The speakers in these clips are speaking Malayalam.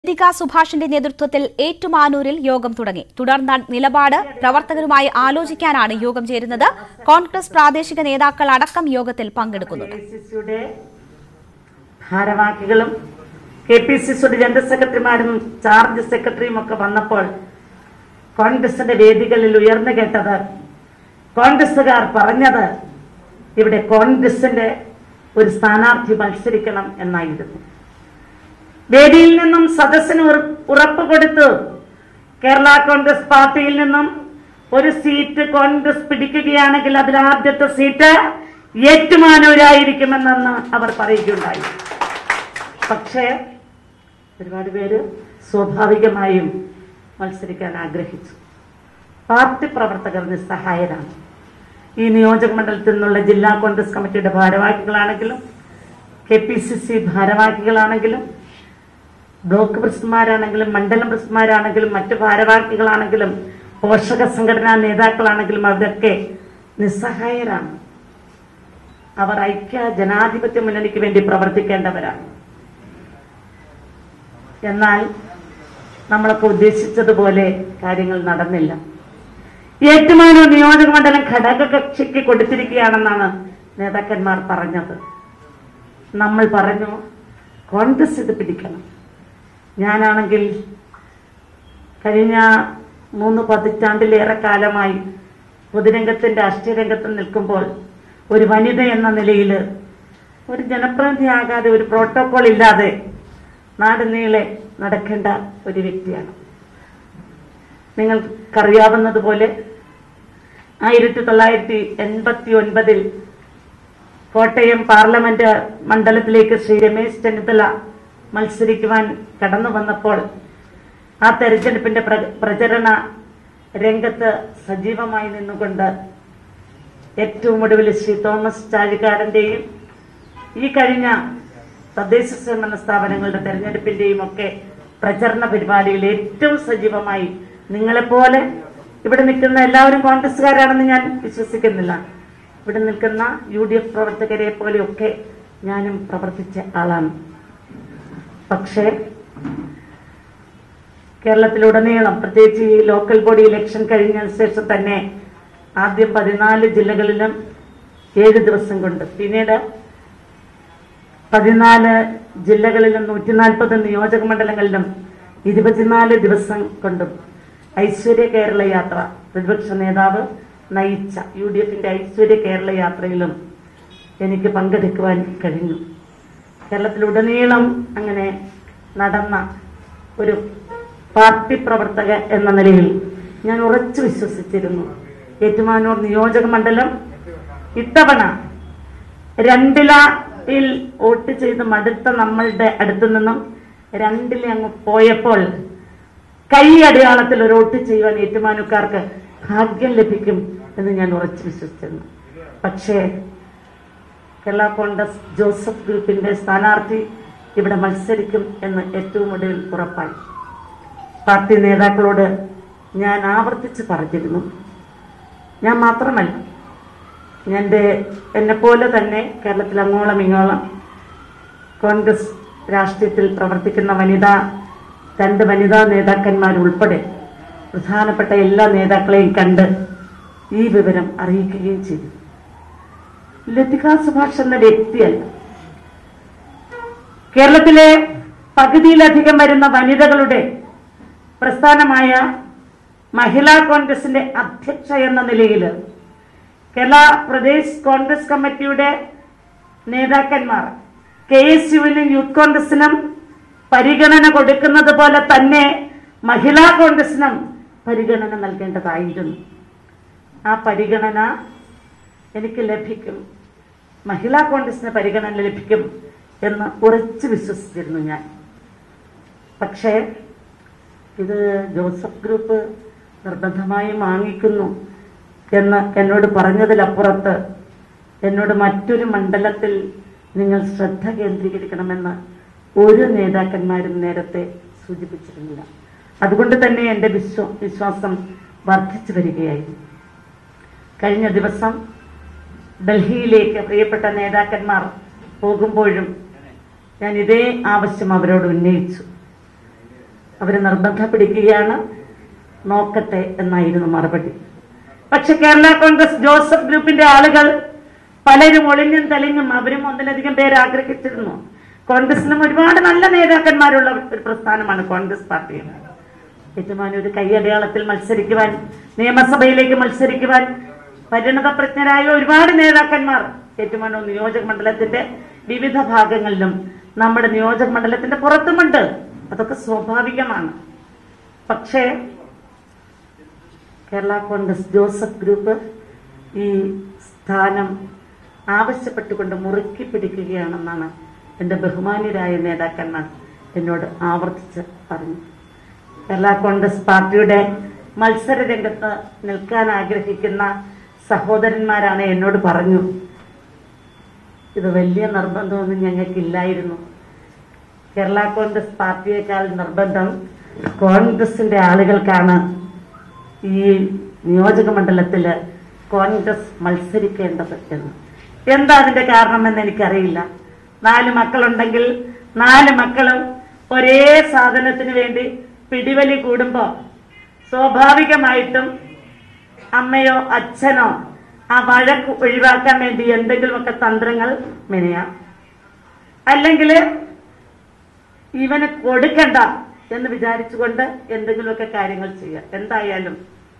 ലതിക സുഭാഷിന്റെ നേതൃത്വത്തിൽ ഏറ്റുമാനൂരിൽ യോഗം തുടങ്ങി തുടർന്ന നിലപാട് പ്രവർത്തകരുമായി ആലോചിക്കാനാണ് യോഗം ചേരുന്നത് കോൺഗ്രസ് പ്രാദേശിക നേതാക്കൾ അടക്കം യോഗത്തിൽ പങ്കെടുക്കുന്നുണ്ട് കെ.പി.സി.സിയുടെ ഭാരവാഹികളും കെ പി സി സിയുടെ ജനറൽ സെക്രട്ടറിമാരും ചാർജ് സെക്രട്ടറിയും ഒക്കെ വന്നപ്പോൾ കോൺഗ്രസിന്റെ വേദികളിൽ ഉയർന്നു കേട്ടത് കോൺഗ്രസുകാർ പറഞ്ഞത് ഇവിടെ കോൺഗ്രസിന്റെ ഒരു സ്ഥാനാർത്ഥി മത്സരിക്കണം എന്നായിരുന്നു വേദിയിൽ നിന്നും സദസ്സിന് ഉറ- ഉറപ്പ് കൊടുത്തു കേരള കോൺഗ്രസ് പാർട്ടിയിൽ നിന്നും ഒരു സീറ്റ് കോൺഗ്രസ് പിടിക്കുകയാണെങ്കിൽ അതിൽ ആദ്യത്തെ സീറ്റ് ഏറ്റുമാനൂരായിരിക്കുമെന്നെന്ന് അവർ പറയുകയുണ്ടായി പക്ഷേ ഒരുപാട് പേര് സ്വാഭാവികമായും മത്സരിക്കാൻ ആഗ്രഹിച്ചു പാർട്ടി പ്രവർത്തകർ നിസ്സഹായരാണ് ഈ നിയോജക മണ്ഡലത്തിൽ നിന്നുള്ള ജില്ലാ കോൺഗ്രസ് കമ്മിറ്റിയുടെ ഭാരവാഹികളാണെങ്കിലും കെ പി സി സി ഭാരവാഹികളാണെങ്കിലും ബ്ലോക്ക് പ്രസിഡന്റുമാരാണെങ്കിലും മണ്ഡലം പ്രസിഡന്റുമാരാണെങ്കിലും മറ്റു ഭാരവാഹികളാണെങ്കിലും പോഷക സംഘടനാ നേതാക്കളാണെങ്കിലും അവരൊക്കെ നിസ്സഹായരാണ് അവർ ഐക്യ ജനാധിപത്യ മുന്നണിക്ക് വേണ്ടി പ്രവർത്തിക്കേണ്ടവരാണ് എന്നാൽ നമ്മളൊക്കെ ഉദ്ദേശിച്ചതുപോലെ കാര്യങ്ങൾ നടന്നില്ല ഏറ്റുമാനൂർ നിയോജക മണ്ഡലം ഘടകകക്ഷിക്ക് കൊടുത്തിരിക്കുകയാണെന്നാണ് നേതാക്കന്മാർ പറഞ്ഞത് നമ്മൾ പറഞ്ഞു കോൺഗ്രസ് ഇത് പിടിക്കണം ഞാനാണെങ്കിൽ കഴിഞ്ഞ മൂന്ന് പതിറ്റാണ്ടിലേറെ കാലമായി പൊതുരംഗത്തും രാഷ്ട്രീയ രംഗത്തും നിൽക്കുമ്പോൾ ഒരു വനിത എന്ന നിലയിൽ ഒരു ജനപ്രതിനിധിയാകാതെ ഒരു പ്രോട്ടോകോൾ ഇല്ലാതെ നാട് നീളെ നടക്കേണ്ട ഒരു വ്യക്തിയാണ് നിങ്ങൾക്കറിയാവുന്നതുപോലെ ആയിരത്തി തൊള്ളായിരത്തി എൺപത്തി ഒൻപതിൽ കോട്ടയം പാർലമെന്റ് മണ്ഡലത്തിലേക്ക് ശ്രീ രമേശ് ചെന്നിത്തല മത്സരിക്കുവാൻ കടന്നു വന്നപ്പോൾ ആ തെരഞ്ഞെടുപ്പിന്റെ പ്ര- പ്രചരണ രംഗത്ത് സജീവമായി നിന്നുകൊണ്ട് ഏറ്റവും ഒടുവിൽ ശ്രീ തോമസ് ചാഴികാടന്റെയും ഈ കഴിഞ്ഞ തദ്ദേശ സ്വയംഭരണ സ്ഥാപനങ്ങളുടെ തെരഞ്ഞെടുപ്പിന്റെയും ഒക്കെ പ്രചരണ പരിപാടിയിൽ ഏറ്റവും സജീവമായി നിങ്ങളെപ്പോലെ ഇവിടെ നിൽക്കുന്ന എല്ലാവരും കോൺഗ്രസ്സുകാരാണെന്ന് ഞാൻ വിശ്വസിക്കുന്നില്ല ഇവിടെ നിൽക്കുന്ന യു ഡി എഫ് പ്രവർത്തകരെ പോലെയൊക്കെ ഞാനും പ്രവർത്തിച്ച ആളാണ് പക്ഷേ കേരളത്തിലുടനീളം പ്രത്യേകിച്ച് ഈ ലോക്കൽ ബോഡി ഇലക്ഷൻ കഴിഞ്ഞ ശേഷം തന്നെ ആദ്യം പതിനാല് ജില്ലകളിലും ഏഴ് ദിവസം കൊണ്ട് പിന്നീട് പതിനാല് ജില്ലകളിലും നൂറ്റി നാൽപ്പത് നിയോജക മണ്ഡലങ്ങളിലും ഇരുപത്തിനാല് ദിവസം കൊണ്ടും ഐശ്വര്യ കേരള യാത്ര പ്രതിപക്ഷ നേതാവ് നയിച്ച യു ഡി എഫിന്റെ ഐശ്വര്യ കേരള യാത്രയിലും എനിക്ക് പങ്കെടുക്കുവാൻ കഴിഞ്ഞു കേരളത്തിലുടനീളം അങ്ങനെ നടന്ന ഒരു പാർട്ടി പ്രവർത്തക എന്ന നിലയിൽ ഞാൻ ഉറച്ചു വിശ്വസിച്ചിരുന്നു ഏറ്റുമാനൂർ നിയോജക മണ്ഡലം ഇത്തവണ രണ്ടിലയിൽ വോട്ട് ചെയ്ത് മടുത്ത നമ്മളുടെ അടുത്തു നിന്നും രണ്ടിലെ അങ്ങ് പോയപ്പോൾ കൈ അടയാളത്തിൽ ഒരു വോട്ട് ചെയ്യുവാൻ ഏറ്റുമാനൂക്കാർക്ക് ഭാഗ്യം ലഭിക്കും എന്ന് ഞാൻ ഉറച്ചു വിശ്വസിച്ചിരുന്നു പക്ഷേ കേരള കോൺഗ്രസ് ജോസഫ് ഗ്രൂപ്പിന്റെ സ്ഥാനാർത്ഥി ഇവിടെ മത്സരിക്കും എന്ന് ഏറ്റവും ഒടുവിൽ ഉറപ്പായി പാർട്ടി നേതാക്കളോട് ഞാൻ ആവർത്തിച്ച് പറഞ്ഞിരുന്നു ഞാൻ മാത്രമല്ല എൻ്റെ എന്നെപ്പോലെ തന്നെ കേരളത്തിൽ അങ്ങോളം ഇങ്ങോളം കോൺഗ്രസ് രാഷ്ട്രീയത്തിൽ പ്രവർത്തിക്കുന്ന വനിതാ രണ്ട് വനിതാ നേതാക്കന്മാരുൾപ്പെടെ പ്രധാനപ്പെട്ട എല്ലാ നേതാക്കളെയും കണ്ട് ഈ വിവരം അറിയിക്കുകയും ചെയ്തു ലതിക സുഭാഷ് എന്ന വ്യക്തിയല്ല കേരളത്തിലെ പകുതിയിലധികം വരുന്ന വനിതകളുടെ പ്രസ്ഥാനമായ മഹിളാ കോൺഗ്രസിന്റെ അധ്യക്ഷ എന്ന നിലയിൽ കേരള പ്രദേശ് കോൺഗ്രസ് കമ്മിറ്റിയുടെ നേതാക്കന്മാർ കെ എസ് യുവിനും യൂത്ത് കോൺഗ്രസിനും പരിഗണന കൊടുക്കുന്നത് പോലെ തന്നെ മഹിളാ കോൺഗ്രസിനും പരിഗണന നൽകേണ്ടതായിരുന്നു ആ പരിഗണന എനിക്ക് ലഭിക്കും മഹിളാ കോൺഗ്രസിന് പരിഗണന ലഭിക്കും എന്ന് ഉറച്ചു വിശ്വസിച്ചിരുന്നു ഞാൻ പക്ഷേ ഇത് ജോസഫ് ഗ്രൂപ്പ് നിർബന്ധമായും വാങ്ങിക്കുന്നു എന്ന് എന്നോട് പറഞ്ഞതിലപ്പുറത്ത് എന്നോട് മറ്റൊരു മണ്ഡലത്തിൽ നിങ്ങൾ ശ്രദ്ധ കേന്ദ്രീകരിക്കണമെന്ന് ഒരു നേതാക്കന്മാരും നേരത്തെ സൂചിപ്പിച്ചിരുന്നില്ല അതുകൊണ്ട് തന്നെ എൻ്റെ വിശ്വ വിശ്വാസം വർദ്ധിച്ചു വരികയായിരുന്നു കഴിഞ്ഞ ദിവസം ഡൽഹിയിലേക്ക് പ്രിയപ്പെട്ട നേതാക്കന്മാർ പോകുമ്പോഴും ഞാൻ ഇതേ ആവശ്യം അവരോട് ഉന്നയിച്ചു അവർ നിർബന്ധം പിടിക്കുകയാണ് നോക്കട്ടെ എന്നായിരുന്നു മറുപടി പക്ഷെ കേരള കോൺഗ്രസ് ജോസഫ് ഗ്രൂപ്പിന്റെ ആളുകൾ പലരും ഒളിഞ്ഞും തെളിഞ്ഞും അവരും ഒന്നിലധികം പേര് ആഗ്രഹിച്ചിരുന്നു കോൺഗ്രസിലും ഒരുപാട് നല്ല നേതാക്കന്മാരുള്ള ഒരു പ്രസ്ഥാനമാണ് കോൺഗ്രസ് പാർട്ടി ഏറ്റുമാനൂർ കൈയടയാളത്തിൽ മത്സരിക്കുവാൻ നിയമസഭയിലേക്ക് മത്സരിക്കുവാൻ പരിണതപ്രജ്ഞരായ ഒരുപാട് നേതാക്കന്മാർ ഏറ്റുമാനൂർ നിയോജക മണ്ഡലത്തിന്റെ വിവിധ ഭാഗങ്ങളിലും നമ്മുടെ നിയോജക മണ്ഡലത്തിന്റെ പുറത്തുമുണ്ട് അതൊക്കെ സ്വാഭാവികമാണ് പക്ഷേ കേരള കോൺഗ്രസ് ജോസഫ് ഗ്രൂപ്പ് ഈ സ്ഥാനം ആവശ്യപ്പെട്ടുകൊണ്ട് മുറുക്കി പിടിക്കുകയാണെന്നാണ് എൻ്റെ ബഹുമാന്യരായ നേതാക്കന്മാർ എന്നോട് ആവർത്തിച്ച് പറഞ്ഞു കേരള കോൺഗ്രസ് പാർട്ടിയുടെ മത്സര രംഗത്ത് നിൽക്കാൻ ആഗ്രഹിക്കുന്ന സഹോദരന്മാരാണ് എന്നോട് പറഞ്ഞു ഇത് വലിയ നിർബന്ധമൊന്നും ഞങ്ങൾക്കില്ലായിരുന്നു കേരള കോൺഗ്രസ് പാർട്ടിയേക്കാൾ നിർബന്ധം കോൺഗ്രസിന്റെ ആളുകൾക്കാണ് ഈ നിയോജക മണ്ഡലത്തില് കോൺഗ്രസ് മത്സരിക്കേണ്ടത് എന്ന് എന്താ അതിന്റെ കാരണമെന്ന് എനിക്കറിയില്ല നാല് മക്കളുണ്ടെങ്കിൽ നാല് മക്കളും ഒരേ സാധനത്തിന് വേണ്ടി പിടിവലി കൂടുമ്പോ സ്വാഭാവികമായിട്ടും അമ്മയോ അച്ഛനോ ആ വഴക്ക് ഒഴിവാക്കാൻ വേണ്ടി എന്തെങ്കിലുമൊക്കെ തന്ത്രങ്ങൾ മെനയാം അല്ലെങ്കിൽ ഇവന് കൊടുക്കണ്ട എന്ന് വിചാരിച്ചുകൊണ്ട് എന്തെങ്കിലുമൊക്കെ കാര്യങ്ങൾ ചെയ്യാം എന്തായാലും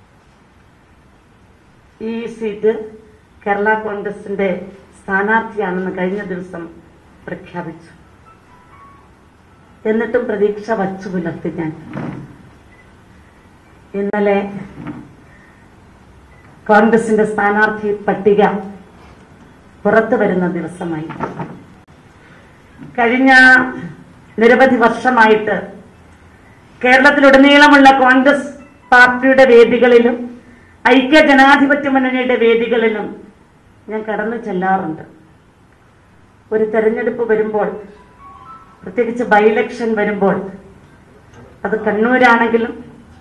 ഈ സീറ്റ് കേരള കോൺഗ്രസിന്റെ സ്ഥാനാർത്ഥിയാണെന്ന് കഴിഞ്ഞ ദിവസം പ്രഖ്യാപിച്ചു എന്നിട്ടും പ്രതീക്ഷ വച്ചു പുലർത്തി ഞാൻ ഇന്നലെ കോൺഗ്രസിന്റെ സ്ഥാനാർത്ഥി പട്ടിക പുറത്തു വരുന്ന ദിവസമായി കഴിഞ്ഞ നിരവധി വർഷമായിട്ട് കേരളത്തിലുടനീളമുള്ള കോൺഗ്രസ് പാർട്ടിയുടെ വേദികളിലും ഐക്യ ജനാധിപത്യ മുന്നണിയുടെ വേദികളിലും ഞാൻ കടന്നു ചെല്ലാറുണ്ട് ഒരു തെരഞ്ഞെടുപ്പ് വരുമ്പോൾ പ്രത്യേകിച്ച് ബൈ ഇലക്ഷൻ വരുമ്പോൾ അത് കണ്ണൂരാണെങ്കിലും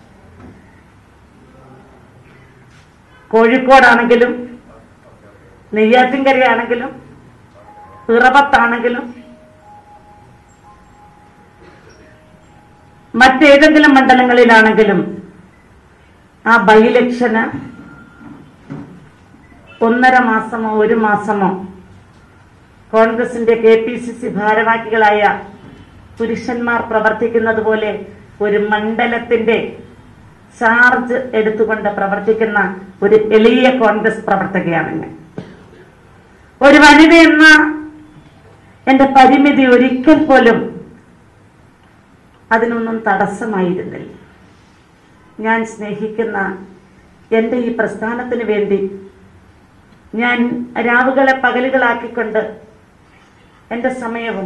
കോഴിക്കോടാണെങ്കിലും നെയ്യാറ്റിൻകരയാണെങ്കിലും പിറവത്താണെങ്കിലും മറ്റേതെങ്കിലും മണ്ഡലങ്ങളിലാണെങ്കിലും ആ ബൈ ഇലക്ഷന് ഒന്നര മാസമോ ഒരു മാസമോ കോൺഗ്രസിന്റെ കെ പി സി സി ഭാരവാഹികളായ പുരുഷന്മാർ പ്രവർത്തിക്കുന്നത് പോലെ ഒരു മണ്ഡലത്തിന്റെ ചാർജ് എടുത്തുകൊണ്ട് പ്രവർത്തിക്കുന്ന ഒരു എളിയ കോൺഗ്രസ് പ്രവർത്തകയാണ് ഞാൻ ഒരു വനിത എന്ന എന്റെ പരിമിതി ഒരിക്കൽ പോലും അതിനൊന്നും തടസ്സമായിരുന്നില്ല ഞാൻ സ്നേഹിക്കുന്ന എൻ്റെ ഈ പ്രസ്ഥാനത്തിന് വേണ്ടി ഞാൻ രാവുകളെ പകലുകളാക്കിക്കൊണ്ട് എൻ്റെ സമയവും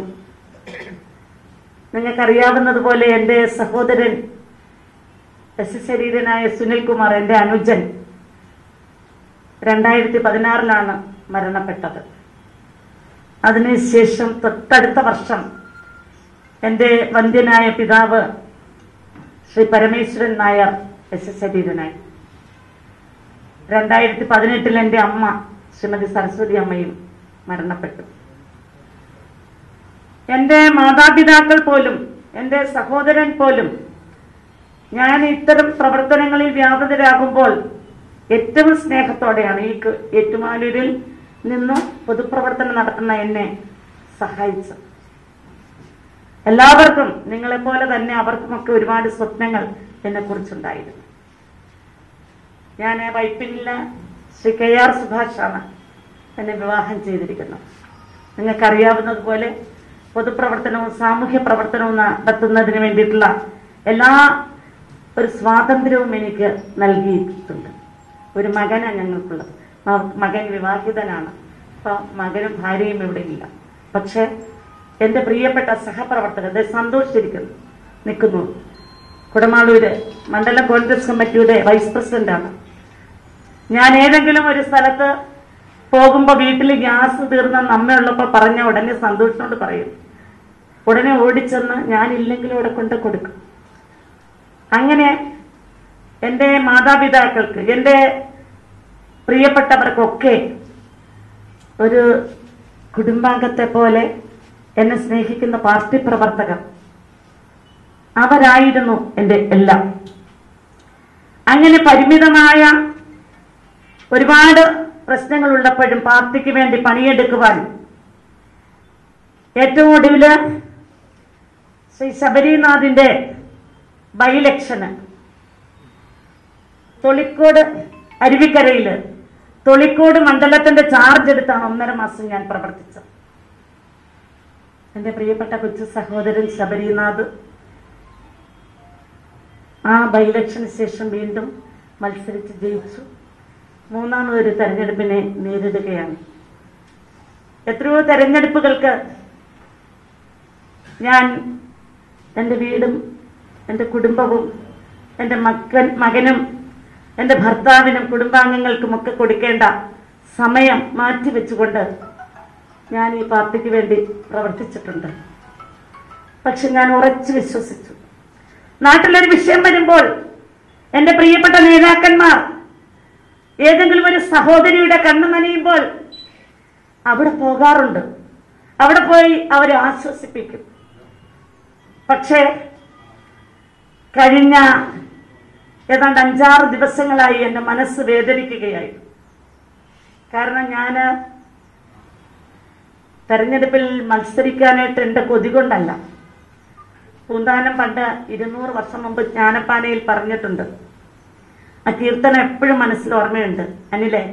നിങ്ങൾക്കറിയാവുന്നതുപോലെ എൻ്റെ സഹോദരൻ എസ് ശരീരനായ സുനിൽകുമാർ എൻ്റെ അനുജൻ രണ്ടായിരത്തി പതിനാറിലാണ് മരണപ്പെട്ടത് അതിനുശേഷം തൊട്ടടുത്ത വർഷം എൻ്റെ വന്ധ്യനായ പിതാവ് ശ്രീ പരമേശ്വരൻ നായർ എസ് ശരീരനായി രണ്ടായിരത്തി പതിനെട്ടിൽ എൻ്റെ അമ്മ ശ്രീമതി സരസ്വതി അമ്മയും മരണപ്പെട്ടു എൻ്റെ മാതാപിതാക്കൾ പോലും എൻ്റെ സഹോദരൻ പോലും ഞാൻ ഇത്തരം പ്രവർത്തനങ്ങളിൽ വ്യാപൃതരാകുമ്പോൾ ഏറ്റവും സ്നേഹത്തോടെയാണ് ഈ ക- ഏറ്റുമാനൂരിൽ നിന്ന് പൊതുപ്രവർത്തനം നടത്തുന്ന എന്നെ സഹായിച്ചത് എല്ലാവർക്കും നിങ്ങളെപ്പോലെ തന്നെ അവർക്കുമൊക്കെ ഒരുപാട് സ്വപ്നങ്ങൾ എന്നെ കുറിച്ചുണ്ടായിരുന്നു ഞാൻ വൈപ്പിനിലെ ശ്രീ കെ ആർ സുഭാഷാണ് എന്നെ വിവാഹം ചെയ്തിരിക്കുന്നത് നിങ്ങൾക്കറിയാവുന്നതുപോലെ പൊതുപ്രവർത്തനവും സാമൂഹ്യ പ്രവർത്തനവും നടത്തുന്നതിന് വേണ്ടിയിട്ടുള്ള എല്ലാ ഒരു സ്വാതന്ത്ര്യവും എനിക്ക് നൽകിയിട്ടുണ്ട് ഒരു മകനാണ് ഞങ്ങൾക്കുള്ളത് മ- മകൻ വിവാഹിതനാണ് അപ്പോൾ മകനും ഭാര്യയും ഇവിടെ ഇല്ല പക്ഷേ എൻ്റെ പ്രിയപ്പെട്ട സഹപ്രവർത്തകർ ദേ സന്തോഷിച്ചിരിക്കുന്നു നിൽക്കുന്നു കുടമാളൂര് മണ്ഡല കോൺഗ്രസ് കമ്മിറ്റിയുടെ വൈസ് പ്രസിഡന്റാണ് ഞാൻ ഏതെങ്കിലും ഒരു സ്ഥലത്ത് പോകുമ്പോൾ വീട്ടിൽ ഗ്യാസ് തീർന്ന നമ്മയുള്ളപ്പോൾ പറഞ്ഞ ഉടനെ സന്തോഷത്തോട് പറയും ഉടനെ ഓടിച്ചെന്ന് ഞാനില്ലെങ്കിലും ഇവിടെ കൊണ്ട് കൊടുക്കും അങ്ങനെ എൻ്റെ മാതാപിതാക്കൾക്ക് എൻ്റെ പ്രിയപ്പെട്ടവർക്കൊക്കെ ഒരു കുടുംബാംഗത്തെ പോലെ എന്നെ സ്നേഹിക്കുന്ന പാർട്ടി പ്രവർത്തകർ അവരായിരുന്നു എൻ്റെ എല്ലാം അങ്ങനെ പരിമിതമായ ഒരുപാട് പ്രശ്നങ്ങൾ ഉള്ളപ്പോഴും പാർട്ടിക്ക് വേണ്ടി പണിയെടുക്കുവാൻ ഏറ്റവും ഒടുവില് ശ്രീ ശബരിനാഥിന്റെ ബൈ ഇലക്ഷന് തൊളിക്കോട് അരുവിക്കരയില് തൊളിക്കോട് മണ്ഡലത്തിന്റെ ചാർജ് എടുത്താണ് ഒന്നര മാസം ഞാൻ പ്രവർത്തിച്ചത് എന്റെ പ്രിയപ്പെട്ട കൊച്ചു സഹോദരൻ ശബരിനാഥ് ആ ബൈ ഇലക്ഷന് ശേഷം വീണ്ടും മത്സരിച്ച് ജയിച്ചു മൂന്നാമതൊരു തെരഞ്ഞെടുപ്പിനെ നേരിടുകയാണ് എത്രയോ തെരഞ്ഞെടുപ്പുകൾക്ക് ഞാൻ എൻ്റെ വീടും എൻ്റെ കുടുംബവും എൻ്റെ മക്കൻ മകനും എൻ്റെ ഭർത്താവിനും കുടുംബാംഗങ്ങൾക്കുമൊക്കെ കൊടുക്കേണ്ട സമയം മാറ്റിവെച്ചുകൊണ്ട് ഞാൻ ഈ പാർട്ടിക്ക് വേണ്ടി പ്രവർത്തിച്ചിട്ടുണ്ട് പക്ഷെ ഞാൻ ഉറച്ചു വിശ്വസിച്ചു നാട്ടിലൊരു വിഷയം വരുമ്പോൾ എൻ്റെ പ്രിയപ്പെട്ട നേതാക്കന്മാർ ഏതെങ്കിലും ഒരു സഹോദരിയുടെ കണ്ണു നനയുമ്പോൾ അവിടെ പോകാറുണ്ട് അവിടെ പോയി അവരെ ആശ്വസിപ്പിക്കും പക്ഷേ കഴിഞ്ഞ ഏതാണ്ട് അഞ്ചാറ് ദിവസങ്ങളായി എൻ്റെ മനസ്സ് വേദനിക്കുകയായി കാരണം ഞാൻ തെരഞ്ഞെടുപ്പിൽ മത്സരിക്കാനായിട്ട് എൻ്റെ കൊതി കൊണ്ടല്ല പൂന്താനം പണ്ട് ഇരുന്നൂറ് വർഷം മുമ്പ് ജ്ഞാനപ്പാനയിൽ പറഞ്ഞിട്ടുണ്ട് ആ കീർത്തനം എപ്പോഴും മനസ്സിൽ ഓർമ്മയുണ്ട് അനിലെ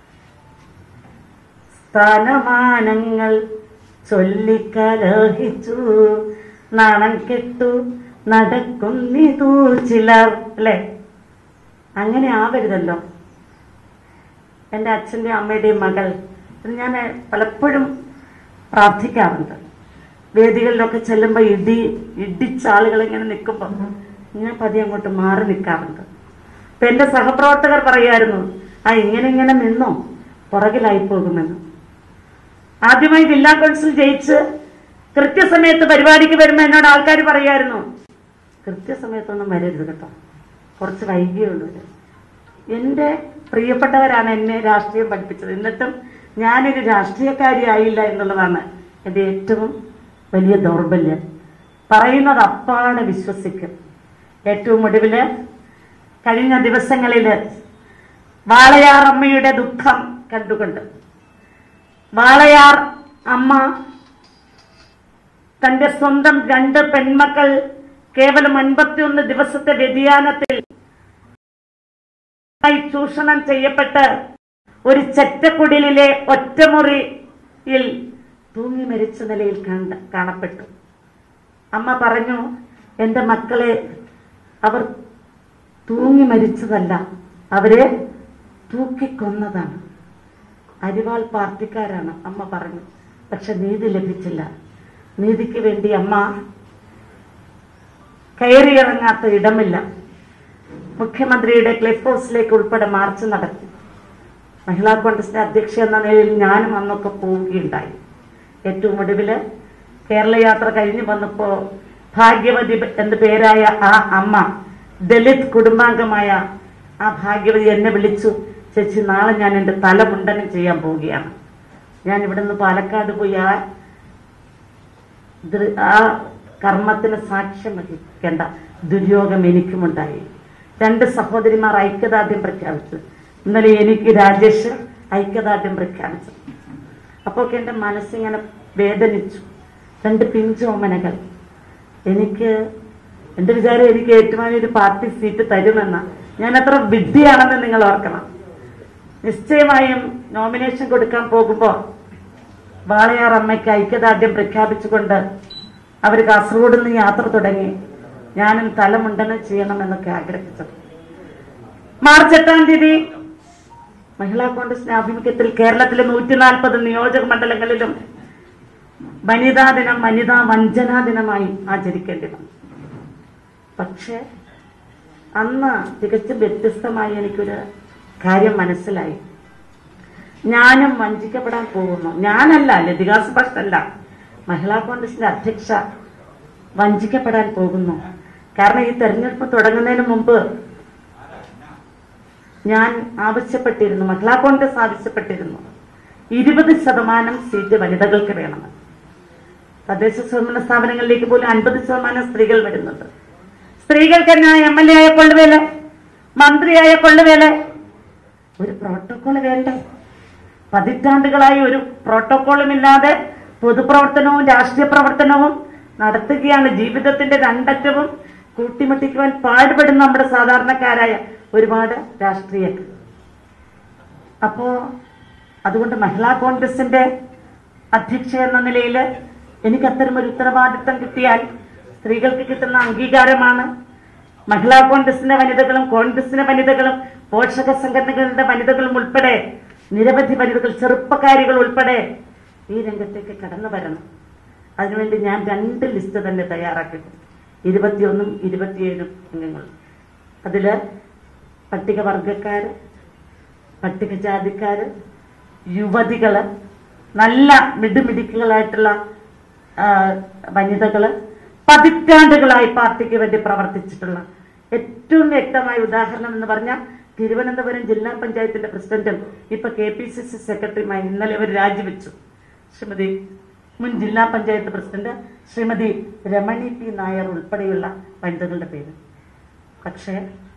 സ്ഥാനമാനങ്ങൾ ചൊല്ലിക്കലഹിച്ചു നാണം കെട്ടു നടക്കുന്നിതൂ ചിലർ അല്ലേ അങ്ങനെ ആവരുതല്ലോ എൻ്റെ അച്ഛൻ്റെ അമ്മയുടെയും മകൾ ഇത് ഞാൻ പലപ്പോഴും പ്രാർത്ഥിക്കാറുണ്ട് വേദികളിലൊക്കെ ചെല്ലുമ്പോൾ ഇടി ഇടിച്ച ആളുകൾ ഇങ്ങനെ നിൽക്കുമ്പോൾ ഞാൻ പതിയെ അങ്ങോട്ട് മാറി നിൽക്കാറുണ്ട് അപ്പൊ എൻ്റെ സഹപ്രവർത്തകർ പറയായിരുന്നു ആ ഇങ്ങനെ ഇങ്ങനെ നിന്നോ പുറകിലായി പോകുമെന്ന് ആദ്യമായി ജില്ലാ കൗൺസിൽ ജയിച്ച് കൃത്യസമയത്ത് പരിപാടിക്ക് വരുമ്പോൾ എന്നോട് ആൾക്കാർ പറയായിരുന്നു കൃത്യസമയത്തൊന്നും വരരുത് കേട്ടോ കുറച്ച് വൈകിയേ ഉള്ളൂ ഇത്." എൻ്റെ പ്രിയപ്പെട്ടവരാണ് എന്നെ രാഷ്ട്രീയം പഠിപ്പിച്ചത് എന്നിട്ടും ഞാനൊരു രാഷ്ട്രീയക്കാരി ആയില്ല എന്നുള്ളതാണ് എൻ്റെ ഏറ്റവും വലിയ ദൗർബല്യം പറയുന്നത് അപ്പാടെ വിശ്വസിക്കും ഏറ്റവും ഒടുവില് കഴിഞ്ഞ ദിവസങ്ങളിൽ വാളയാർ അമ്മയുടെ ദുഃഖം കണ്ടുകൊണ്ട് വാളയാർ അമ്മ തന്റെ സ്വന്തം രണ്ട് പെൺമക്കൾ കേവലം അൻപത്തിയൊന്ന് ദിവസത്തെ വ്യതിയാനത്തിൽ ആയി ചൂഷണം ചെയ്യപ്പെട്ട് ഒരു ചെറ്റക്കുടിലിലെ ഒറ്റമുറിയിൽ തൂങ്ങി മരിച്ച നിലയിൽ കണ്ട കാണപ്പെട്ടു അമ്മ പറഞ്ഞു എൻ്റെ മക്കളെ അവർ തൂങ്ങി മരിച്ചതല്ല അവരെ തൂക്കിക്കൊന്നതാണ് അരിവാൾ പാർട്ടിക്കാരാണ് അമ്മ പറഞ്ഞു പക്ഷെ നീതി ലഭിച്ചില്ല നീതിക്ക് വേണ്ടി അമ്മ കയറിയിറങ്ങാത്ത ഇടമില്ല മുഖ്യമന്ത്രിയുടെ ക്ലിഫ് ഹൗസിലേക്ക് ഉൾപ്പെടെ മാർച്ച് നടത്തി മഹിളാ കോൺഗ്രസിന്റെ അധ്യക്ഷ എന്ന നിലയിൽ ഞാനും അന്നൊക്കെ പോവുകയുണ്ടായി ഏറ്റവും ഒടുവില് കേരള യാത്ര കഴിഞ്ഞു വന്നപ്പോ ഭാഗ്യവതി എന്ന പേരായ ആ അമ്മ ദലിത് കുടുംബാംഗമായ ആ ഭാഗ്യവതി എന്നെ വിളിച്ചു ചേച്ചി നാളെ ഞാൻ എൻ്റെ തല മുണ്ടനം ചെയ്യാൻ പോവുകയാണ് ഞാൻ ഇവിടെ നിന്ന് പാലക്കാട് പോയി ആ ദൃ- ആ കർമ്മത്തിന് സാക്ഷ്യം വഹിക്കേണ്ട ദുര്യോഗം എനിക്കുമുണ്ടായി രണ്ട് സഹോദരിമാർ ഐക്യദാർഢ്യം പ്രഖ്യാപിച്ചു ഇന്നലെ എനിക്ക് രാജേഷ് ഐക്യദാർഢ്യം പ്രഖ്യാപിച്ചു അപ്പോൾ ഒക്കെ എൻ്റെ മനസ്സിങ്ങനെ വേദനിച്ചു രണ്ട് പിഞ്ചോമനകൾ എനിക്ക് എൻ്റെ വിചാരം എനിക്ക് ഏറ്റുമാനി ഒരു പാർട്ടി സീറ്റ് തരുമെന്ന ഞാൻ അത്ര വിഡ്ഢിയാണെന്ന് നിങ്ങൾ ഓർക്കണം നിശ്ചയമായും നോമിനേഷൻ കൊടുക്കാൻ പോകുമ്പോൾ വാളയാർ അമ്മയ്ക്ക് ഐക്യദാർഢ്യം പ്രഖ്യാപിച്ചുകൊണ്ട് അവർ കാസർഗോഡ് നിന്ന് യാത്ര തുടങ്ങി ഞാനും തലമുണ്ടനം ചെയ്യണമെന്നൊക്കെ ആഗ്രഹിച്ചത് മാർച്ച് എട്ടാം തീയതി മഹിളാ കോൺഗ്രസിന്റെ ആഭിമുഖ്യത്തിൽ കേരളത്തിലെ നൂറ്റി നാൽപ്പത് നിയോജക മണ്ഡലങ്ങളിലും വനിതാ ദിനം വനിതാ വഞ്ചനാ ദിനമായി ആചരിക്കേണ്ടി വന്നു പക്ഷേ അന്ന് തികച്ചും വ്യത്യസ്തമായി എനിക്കൊരു കാര്യം മനസ്സിലായി ഞാനും വഞ്ചിക്കപ്പെടാൻ പോകുന്നു ഞാനല്ല ലതിക സുഭാഷ് അല്ല മഹിളാ കോൺഗ്രസിന്റെ അധ്യക്ഷ വഞ്ചിക്കപ്പെടാൻ പോകുന്നു കാരണം ഈ തെരഞ്ഞെടുപ്പ് തുടങ്ങുന്നതിന് മുമ്പ് ഞാൻ ആവശ്യപ്പെട്ടിരുന്നു മഹിളാ കോൺഗ്രസ് ആവശ്യപ്പെട്ടിരുന്നു ഇരുപത് ശതമാനം സീറ്റ് വനിതകൾക്ക് വേണമെന്ന് തദ്ദേശ സ്വയംഭരണ സ്ഥാപനങ്ങളിലേക്ക് പോലും അൻപത് ശതമാനം സ്ത്രീകൾ വരുന്നുണ്ട് സ്ത്രീകൾക്ക് എന്നാ എം എൽ എ ആയ കൊള്ളുവേല മന്ത്രിയായ കൊള്ളുവേല ഒരു പ്രോട്ടോകോൾ വേണ്ടേ പതിറ്റാണ്ടുകളായി ഒരു പ്രോട്ടോകോളും ഇല്ലാതെ പൊതുപ്രവർത്തനവും രാഷ്ട്രീയ പ്രവർത്തനവും നടത്തുകയാണ് ജീവിതത്തിന്റെ രണ്ടറ്റവും കൂട്ടിമുട്ടിക്കുവാൻ പാടുപെടുന്ന നമ്മുടെ സാധാരണക്കാരായ ഒരുപാട് രാഷ്ട്രീയക്കാർ അപ്പോ അതുകൊണ്ട് മഹിളാ കോൺഗ്രസിന്റെ അധ്യക്ഷ എന്ന നിലയിൽ എനിക്ക് അത്തരം ഒരു ഉത്തരവാദിത്തം കിട്ടിയാൽ സ്ത്രീകൾക്ക് കിട്ടുന്ന അംഗീകാരമാണ് മഹിളാ കോൺഗ്രസിന്റെ വനിതകളും കോൺഗ്രസിന്റെ വനിതകളും പോഷക സംഘടനകളുടെ വനിതകളും ഉൾപ്പെടെ നിരവധി വനിതകൾ ചെറുപ്പക്കാരികൾ ഉൾപ്പെടെ ഈ രംഗത്തേക്ക് കടന്നു വരണം അതിനുവേണ്ടി ഞാൻ രണ്ട് ലിസ്റ്റ് തന്നെ തയ്യാറാക്കിയിട്ടുണ്ട് ഇരുപത്തിയൊന്നും ഇരുപത്തിയേഴും അംഗങ്ങളും അതില് പട്ടികവർഗക്കാര് പട്ടികജാതിക്കാര് യുവതികള് നല്ല മിടുമിടുക്കുകളായിട്ടുള്ള ആ, വനിതകള് പതിറ്റാണ്ടുകളായി പാർട്ടിക്ക് വേണ്ടി പ്രവർത്തിച്ചിട്ടുള്ള ഏറ്റവും വ്യക്തമായ ഉദാഹരണം എന്ന് പറഞ്ഞാൽ തിരുവനന്തപുരം ജില്ലാ പഞ്ചായത്തിന്റെ പ്രസിഡന്റും ഇപ്പൊ കെ പി സി സി സെക്രട്ടറിയുമായി ഇന്നലെ അവർ രാജിവെച്ചു ശ്രീമതി മുൻ ജില്ലാ പഞ്ചായത്ത് പ്രസിഡന്റ് ശ്രീമതി രമണി പി നായർ ഉൾപ്പെടെയുള്ള വനിതകളുടെ പേര് പക്ഷേ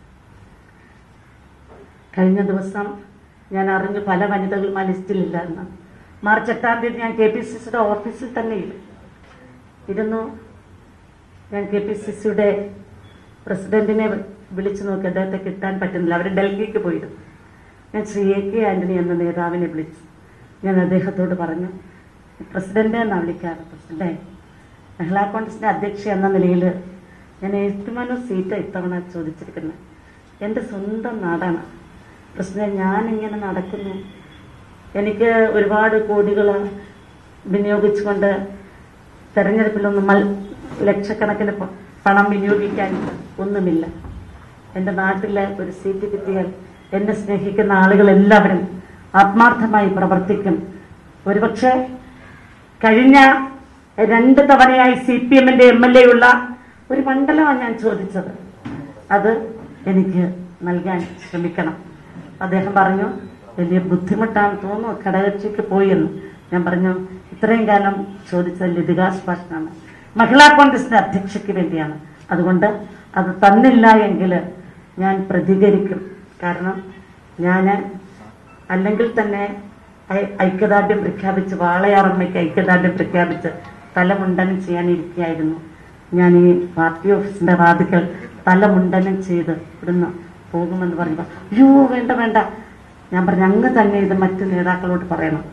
കഴിഞ്ഞ ദിവസം ഞാൻ അറിഞ്ഞു പല വനിതകളും ആ ലിസ്റ്റിലില്ല എന്ന് മാർച്ച് എട്ടാം തീയതി ഞാൻ കെ പി സി സിയുടെ ഓഫീസിൽ തന്നെ ഇരു- ഇരുന്നു ഞാൻ കെ പി സി സിയുടെ പ്രസിഡന്റിനെ വി- വിളിച്ചു നോക്കി അദ്ദേഹത്തെ കിട്ടാൻ പറ്റുന്നില്ല അവർ ഡൽഹിക്ക് പോയിരുന്നു ഞാൻ ശ്രീ എ കെ ആന്റണി എന്ന നേതാവിനെ വിളിച്ചു ഞാൻ അദ്ദേഹത്തോട് പറഞ്ഞു പ്രസിഡന്റ് എന്നാണ് വിളിക്കാറ് പ്രസിഡന്റ് മഹിളാ കോൺഗ്രസിന്റെ അധ്യക്ഷ എന്ന നിലയിൽ ഞാൻ ഏറ്റുമാനൂർ സീറ്റ് ഇത്തവണ ചോദിച്ചിരിക്കുന്നത് എൻ്റെ സ്വന്തം നാടാണ് പ്രസിഡന്റ് ഞാൻ ഇങ്ങനെ നടക്കുന്നു എനിക്ക് ഒരുപാട് കോടികൾ വിനിയോഗിച്ചുകൊണ്ട് തെരഞ്ഞെടുപ്പിലൊന്നും മൽ ലക്ഷക്കണക്കിന് പ- പണം വിനിയോഗിക്കാൻ ഒന്നുമില്ല എൻ്റെ നാട്ടിലെ ഒരു സീറ്റ് കിട്ടിയാൽ എന്നെ സ്നേഹിക്കുന്ന ആളുകൾ എല്ലാവരും ആത്മാർത്ഥമായി പ്രവർത്തിക്കും ഒരുപക്ഷെ കഴിഞ്ഞ രണ്ട് തവണയായി സി പി എമ്മിന്റെ എം എൽ എ ഉള്ള ഒരു മണ്ഡലമാണ് ഞാൻ ചോദിച്ചത് അത് എനിക്ക് നൽകാൻ ശ്രമിക്കണം അദ്ദേഹം പറഞ്ഞു വലിയ ബുദ്ധിമുട്ടാണ് തോന്നുന്നു ഘടകക്ഷിക്ക് പോയി എന്ന് ഞാൻ പറഞ്ഞു ഇത്രയും കാലം ചോദിച്ചത് ലതികാ സുഭാഷാണ് മഹിളാ കോൺഗ്രസിന്റെ അധ്യക്ഷയ്ക്ക് വേണ്ടിയാണ് അതുകൊണ്ട് അത് തന്നില്ല എങ്കിൽ ഞാൻ പ്രതികരിക്കും കാരണം ഞാൻ അല്ലെങ്കിൽ തന്നെ ഐ- ഐക്യദാർഢ്യം പ്രഖ്യാപിച്ച് വാളയാറമ്മയ്ക്ക് ഐക്യദാർഢ്യം പ്രഖ്യാപിച്ച് തലമുണ്ടനം ചെയ്യാനിരിക്കുകയായിരുന്നു ഞാൻ ഈ പാർട്ടി ഓഫീസിന്റെ വാതിക്കൽ തലമുണ്ടനം ചെയ്ത് ഇവിടുന്ന് പോകുമെന്ന് പറയുമ്പോൾ അയ്യോ വേണ്ട വേണ്ട ഞാൻ പറഞ്ഞു അങ്ങ് തന്നെ ഇത് മറ്റു നേതാക്കളോട് പറയണം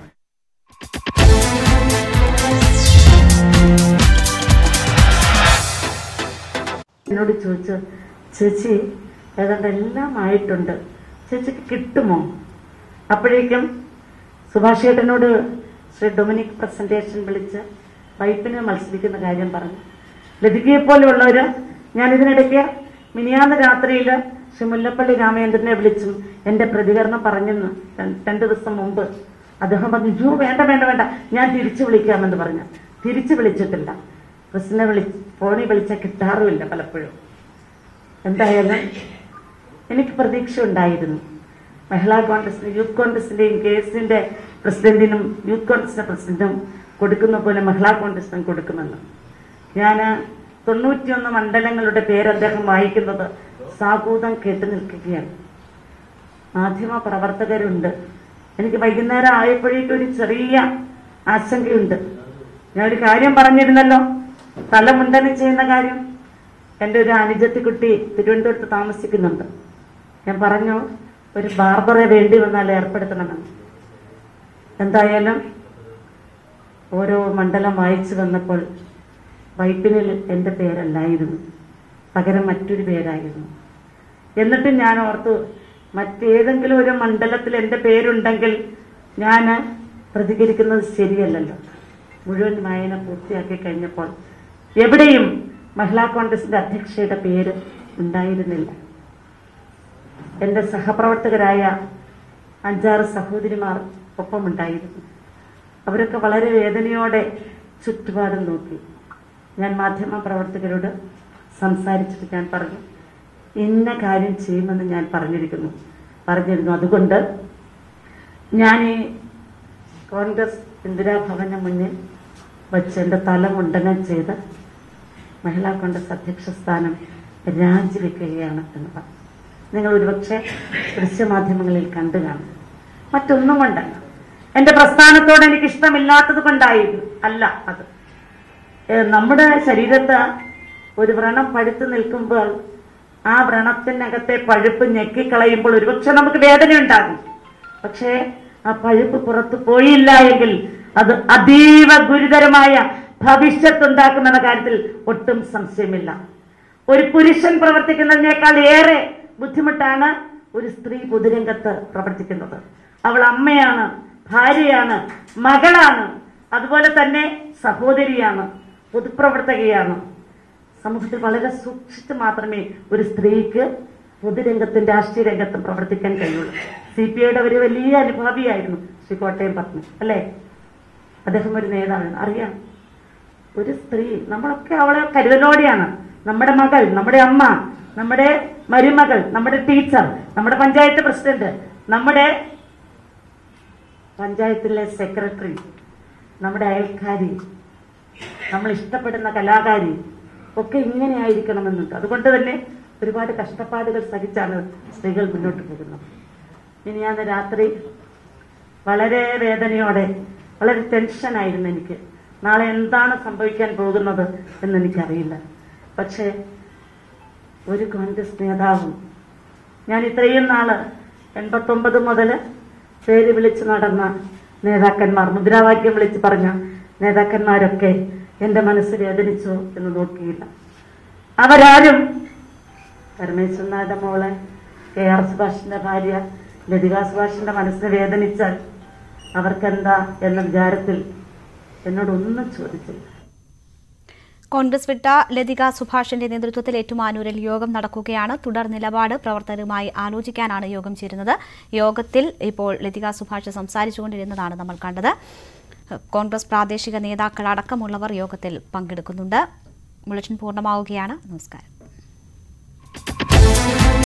എന്നോട് ചോദിച്ചു ചേച്ചി ഏതാണ്ട് എല്ലാം ആയിട്ടുണ്ട് ചേച്ചിക്ക് കിട്ടുമോ അപ്പോഴേക്കും സുഭാഷ് ചേട്ടനോട് ശ്രീ ഡൊമിനിക് പ്രസന്റേഷൻ വിളിച്ച് വൈപ്പിന് മത്സരിക്കുന്ന കാര്യം പറഞ്ഞു ലതികയെ പോലെയുള്ളവര് ഞാൻ ഇതിനിടയ്ക്ക് മിനിയാന്ന് രാത്രിയിൽ ശ്രീ മുല്ലപ്പള്ളി രാമചന്ദ്രനെ വിളിച്ചും എന്റെ പ്രതികരണം പറഞ്ഞെന്ന് ര- രണ്ട് ദിവസം മുമ്പ് അദ്ദേഹം പറഞ്ഞു ജോ വേണ്ട വേണ്ട വേണ്ട ഞാൻ തിരിച്ചു വിളിക്കാമെന്ന് പറഞ്ഞു തിരിച്ചു വിളിച്ചിട്ടില്ല പ്രസിനെ വിളി ഫോണിൽ വിളിച്ചാൽ കിട്ടാറുമില്ല പലപ്പോഴും എന്തായാലും എനിക്ക് പ്രതീക്ഷ ഉണ്ടായിരുന്നു മഹിളാ കോൺഗ്രസിന് യൂത്ത് കോൺഗ്രസിന്റെയും കെ എസിന്റെ പ്രസിഡന്റിനും യൂത്ത് കോൺഗ്രസിന്റെ പ്രസിഡന്റും കൊടുക്കുന്ന പോലെ മഹിളാ കോൺഗ്രസിനും കൊടുക്കുമെന്ന് ഞാൻ തൊണ്ണൂറ്റിയൊന്ന് മണ്ഡലങ്ങളുടെ പേര് അദ്ദേഹം വായിക്കുന്നത് സാകൂതം കേട്ടു നിൽക്കുകയാണ് മാധ്യമ പ്രവർത്തകരുണ്ട് എനിക്ക് വൈകുന്നേരം ആയപ്പോഴേക്കും ഒരു ചെറിയ ആശങ്കയുണ്ട് ഞാൻ ഒരു കാര്യം പറഞ്ഞിരുന്നല്ലോ തലമുണ്ടനം ചെയ്യുന്ന കാര്യം എൻ്റെ ഒരു അനുജത്തിക്കുട്ടി തിരുവനന്തപുരത്ത് താമസിക്കുന്നുണ്ട് ഞാൻ പറഞ്ഞു ഒരു ബാർബറെ വേണ്ടി വന്നാൽ ഏർപ്പെടുത്തണമെന്ന് എന്തായാലും ഓരോ മണ്ഡലം വായിച്ചു വന്നപ്പോൾ വൈപ്പിനിൽ എൻ്റെ പേരല്ലായിരുന്നു പകരം മറ്റൊരു പേരായിരുന്നു എന്നിട്ടും ഞാൻ ഓർത്തു മറ്റേതെങ്കിലും ഒരു മണ്ഡലത്തിൽ എൻ്റെ പേരുണ്ടെങ്കിൽ ഞാൻ പ്രതികരിക്കുന്നത് ശരിയല്ലല്ലോ മുഴുവൻ വായന പൂർത്തിയാക്കി കഴിഞ്ഞപ്പോൾ എവിടെയും മഹിളാ കോൺഗ്രസിന്റെ അധ്യക്ഷയുടെ പേര് ഉണ്ടായിരുന്നില്ല എൻ്റെ സഹപ്രവർത്തകരായ അഞ്ചാറ് സഹോദരിമാർ ഒപ്പമുണ്ടായിരുന്നു അവരൊക്കെ വളരെ വേദനയോടെ ചുറ്റുപാടും നോക്കി ഞാൻ മാധ്യമ പ്രവർത്തകരോട് സംസാരിച്ചിട്ട് ഞാൻ പറഞ്ഞു ഇന്ന കാര്യം ചെയ്യുമെന്ന് ഞാൻ പറഞ്ഞിരിക്കുന്നു പറഞ്ഞിരുന്നു അതുകൊണ്ട് ഞാൻ ഈ കോൺഗ്രസ് ഇന്ദിരാഭവന് മുന്നിൽ വെച്ച് എൻ്റെ തല മുണ്ടനം ചെയ്ത് മഹിളാ കോൺഗ്രസ് അധ്യക്ഷ സ്ഥാനം രാജിവെക്കുകയാണ് എന്ന് പറഞ്ഞു നിങ്ങൾ ഒരുപക്ഷെ ദൃശ്യമാധ്യമങ്ങളിൽ കണ്ടു കാണും മറ്റൊന്നും കൊണ്ടല്ല എന്റെ പ്രസ്ഥാനത്തോട് എനിക്ക് ഇഷ്ടമില്ലാത്തത് കൊണ്ടായിരുന്നു അല്ല അത് ഏ, നമ്മുടെ ശരീരത്ത് ഒരു വ്രണം പഴുത്തു നിൽക്കുമ്പോൾ ആ വ്രണത്തിനകത്തെ പഴുപ്പ് ഞെക്കിക്കളയുമ്പോൾ ഒരുപക്ഷെ നമുക്ക് വേദന ഉണ്ടാകും പക്ഷേ ആ പഴുപ്പ് പുറത്തു പോയില്ല എങ്കിൽ അത് അതീവ ഗുരുതരമായ ഭവിഷ്യത്തുണ്ടാക്കുമെന്ന കാര്യത്തിൽ ഒട്ടും സംശയമില്ല ഒരു പുരുഷൻ പ്രവർത്തിക്കുന്നതിനേക്കാൾ ഏറെ ബുദ്ധിമുട്ടാണ് ഒരു സ്ത്രീ പൊതുരംഗത്ത് പ്രവർത്തിക്കുന്നത് അവൾ അമ്മയാണ് ഭാര്യയാണ് മകളാണ് അതുപോലെ തന്നെ സഹോദരിയാണ് പൊതുപ്രവർത്തകയാണ് സമൂഹത്തിൽ വളരെ സൂക്ഷിച്ച് മാത്രമേ ഒരു സ്ത്രീക്ക് പൊതുരംഗത്തും രാഷ്ട്രീയ രംഗത്തും പ്രവർത്തിക്കാൻ കഴിയുള്ളൂ സി പി ഐയുടെ ഒരു വലിയ അനുഭാവിയായിരുന്നു ശ്രീ കോട്ടയം പത്മ അല്ലേ അദ്ദേഹം ഒരു നേതാവാണ് അറിയാം ഒരു സ്ത്രീ നമ്മളൊക്കെ അവളെ കരുതലോടെയാണ് നമ്മുടെ മകൾ നമ്മുടെ അമ്മ നമ്മുടെ മരുമകൾ നമ്മുടെ ടീച്ചർ നമ്മുടെ പഞ്ചായത്ത് പ്രസിഡന്റ് നമ്മുടെ പഞ്ചായത്തിലെ സെക്രട്ടറി നമ്മുടെ അയൽക്കാരി നമ്മൾ ഇഷ്ടപ്പെടുന്ന കലാകാരി ഒക്കെ ഇങ്ങനെ ആയിരിക്കണമെന്നുണ്ട് അതുകൊണ്ട് തന്നെ ഒരുപാട് കഷ്ടപ്പാടുകൾ സഹിച്ചാണ് സ്ത്രീകൾ മുന്നോട്ട് പോകുന്നത് ഇനി ഞാൻ രാത്രി വളരെ വേദനയോടെ വളരെ ടെൻഷനായിരുന്നു എനിക്ക് നാളെ എന്താണ് സംഭവിക്കാൻ പോകുന്നത് എന്ന് എനിക്കറിയില്ല പക്ഷേ ഒരു കോൺഗ്രസ് നേതാവും ഞാൻ ഇത്രയും നാള് എൺപത്തൊമ്പത് മുതൽ പേര് വിളിച്ച് നടന്ന നേതാക്കന്മാർ മുദ്രാവാക്യം വിളിച്ച് പറഞ്ഞ നേതാക്കന്മാരൊക്കെ എൻ്റെ മനസ്സ് വേദനിച്ചോ എന്ന് നോക്കിയില്ല അവരാരും പരമേശ്വരനാഥ മോളെ കെ ആർ സുഭാഷിന്റെ ഭാര്യ ലതിക സുഭാഷിന്റെ മനസ്സിന് വേദനിച്ചാൽ അവർക്കെന്താ എന്ന വിചാരത്തിൽ എന്നോടൊന്നും ചോദിച്ചില്ല കോൺഗ്രസ് വിട്ട ലതിക സുഭാഷിന്റെ നേതൃത്വത്തിൽ ഏറ്റുമാനൂരിൽ യോഗം നടക്കുകയാണ് തുടർ നിലപാട് പ്രവർത്തകരുമായി ആലോചിക്കാനാണ് യോഗം ചേരുന്നത് യോഗത്തിൽ ഇപ്പോൾ ലതിക സുഭാഷ് സംസാരിച്ചുകൊണ്ടിരുന്നതാണ് നമ്മൾ കണ്ടത് കോൺഗ്രസ് പ്രാദേശിക നേതാക്കൾ അടക്കമുള്ളവർ യോഗത്തിൽ പങ്കെടുക്കുന്നുണ്ട് ബുള്ളറ്റിൻ പൂർണ്ണമാവുകയാണ് നമസ്കാരം